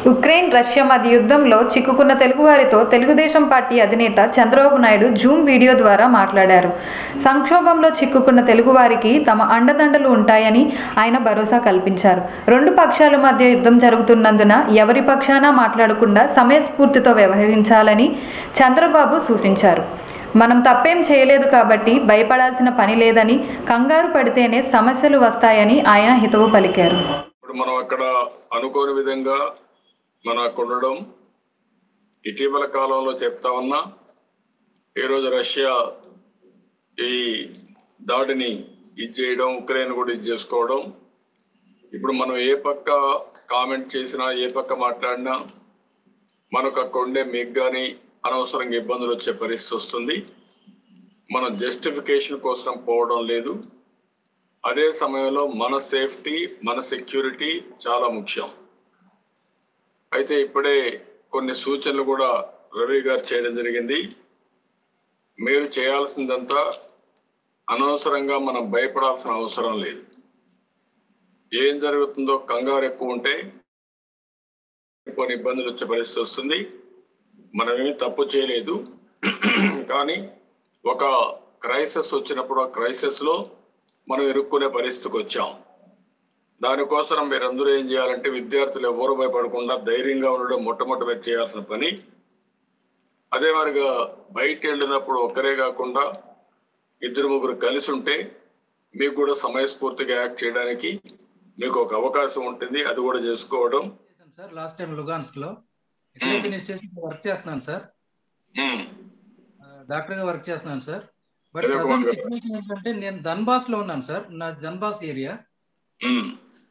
Ukraine Russia మధ్య యుద్ధంలో చిక్కుకున్న తెలుగువారితో తెలుగుదేశం పార్టీ అధినేత చంద్రబాబు నాయుడు జూమ్ వీడియో ద్వారా మాట్లాడారు సంక్షోభంలో చిక్కుకున్న తెలుగువారికి తమ అండదండలు ఉంటాయని ఆయన భరోసా కల్పించారు రెండు పక్షాల మధ్య యుద్ధం జరుగుతున్నందున ఎవరి పక్షాన మాట్లాడకుండా సమయస్ఫూర్తితో వ్యవహరించాలని చంద్రబాబు సూచించారు మనం తప్పేం చేయలేదు కాబట్టి భయపడాల్సిన పని లేదని కంగారు పడితేనే సమస్యలు వస్తాయని ఆయన హితవు పలికారు ఇప్పుడు మనం అక్కడ అనుకోని విధంగా మనం అక్కడ ఉండడం ఇటీవల కాలంలో చెప్తా ఉన్నా ఈరోజు రష్యా ఈ దాడిని ఇది చేయడం ఉక్రెయిన్ కూడా ఇది చేసుకోవడం ఇప్పుడు మనం ఏ పక్క కామెంట్ చేసినా ఏ పక్క మాట్లాడినా మనకు అక్కడ ఉండే మీకు కానీ అనవసరంగా ఇబ్బందులు వచ్చే పరిస్థితి వస్తుంది మనం జస్టిఫికేషన్ కోసం పోవడం లేదు అదే సమయంలో మన సేఫ్టీ మన సెక్యూరిటీ చాలా ముఖ్యం అయితే ఇప్పుడే కొన్ని సూచనలు కూడా రవి గారు చేయడం జరిగింది మీరు చేయాల్సిందంతా అనవసరంగా మనం భయపడాల్సిన అవసరం లేదు ఏం జరుగుతుందో కంగారు ఎక్కువ ఉంటే కొన్ని ఇబ్బందులు వచ్చే పరిస్థితి వస్తుంది మనమేమి తప్పు చేయలేదు కానీ ఒక క్రైసిస్ వచ్చినప్పుడు ఆ క్రైసిస్ లో మనం ఇరుక్కునే పరిస్థితికి వచ్చాం దానికోసం మీరందరూ ఏం చేయాలంటే విద్యార్థులు ఎవరు భయపడకుండా ధైర్యంగా ఉండడం మొట్టమొదటి మీరు చేయాల్సిన పని అదే మరిగా బయట వెళ్ళినప్పుడు ఒక్కరే కాకుండా ఇద్దరు ముగ్గురు కలిసి ఉంటే మీకు కూడా సమయస్ఫూర్తిగా యాక్ట్ చేయడానికి మీకు ఒక అవకాశం ఉంటుంది అది కూడా చేసుకోవడం చేశాను సార్ లాస్ట్ టైం లుగాన్స్క్ లో ఇక్కడే ఫినిష్ చేసి వర్క్ చేస్తున్నాను సార్ ఉమ్, డాక్టర్ గా వర్క్ చేస్తున్నాను సార్ బట్ అదే ప్రజెంట్ ఒక- సిచ్యువేషన్ ఏంటంటే నేను ధన్బాస్ లో ఉన్నాను సార్ నా ధన్బాస్ ఏరియా ఉమ్,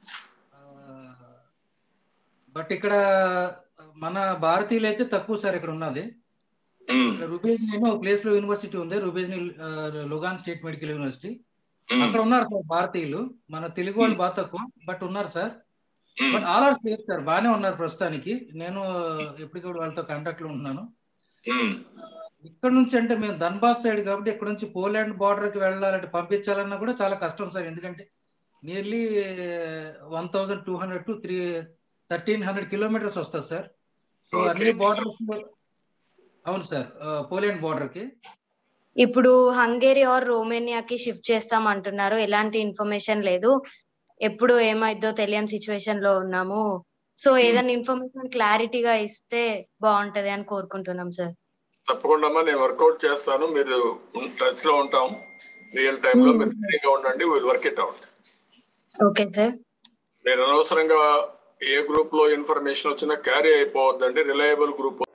బట్ ఇక్కడ మన భారతీయులు అయితే తక్కువ సార్ ఇక్కడ ఉన్నది ఉమ్, ఇక్కడ రుబేజ్ నేను ఒక ప్లేస్ లో యూనివర్సిటీ ఉంది రుబేజ్ లుగాన్ స్టేట్ మెడికల్ యూనివర్సిటీ ఉమ్, అక్కడ ఉన్నారు సార్ భారతీయులు మన తెలుగు వాళ్ళు బాగా తక్కువ బట్ ఉన్నారు sir um, but all are safe sir బాగానే ఉన్నారు ప్రస్తుతానికి నేను ఎప్పటికప్పుడు వాళ్ళతో కాంటాక్ట్ లో ఉంటున్నాను ఉమ్, ఇక్కడ నుంచి అంటే మేము ధన్బాద్ సైడ్ కాబట్టి ఇక్కడ నుంచి పోలాండ్ బార్డర్ కి వెళ్ళాలంటే పంపించాలన్నా కూడా చాలా కష్టం సార్ ఎందుకంటే nearly one thousand two hundred to three thirteen hundred kilometres వస్తుంది సార్ సో Okay. అన్ని బార్డర్స్ అవును సార్ పోలాండ్ బార్డర్ కి ఇప్పుడు హంగేరీ ఆర్ రోమేనియాకి షిఫ్ట్ చేస్తాం అంటున్నారు ఎలాంటి ఇన్ఫర్మేషన్ లేదు ఎప్పుడు ఏమైద్దో తెలియని సిచ్యువేషన్ లో ఉన్నాము సో ఏదైనా ఇన్ఫర్మేషన్ క్లారిటీగా ఇస్తే బాగుంటది అని కోరుకుంటున్నాం సార్ తప్పకుండా అమ్మా నేను వర్కౌట్ చేస్తాను మీరు టచ్ లో ఉంటాం రియల్ టైమ్ లో మీరు ఫ్రీగా ఉండండి will work it out okay sir మీరు అనవసరంగా ఏ గ్రూప్ లో ఇన్ఫర్మేషన్ వచ్చినా క్యారీ అయిపోవద్దండి రిలయబుల్ గ్రూప్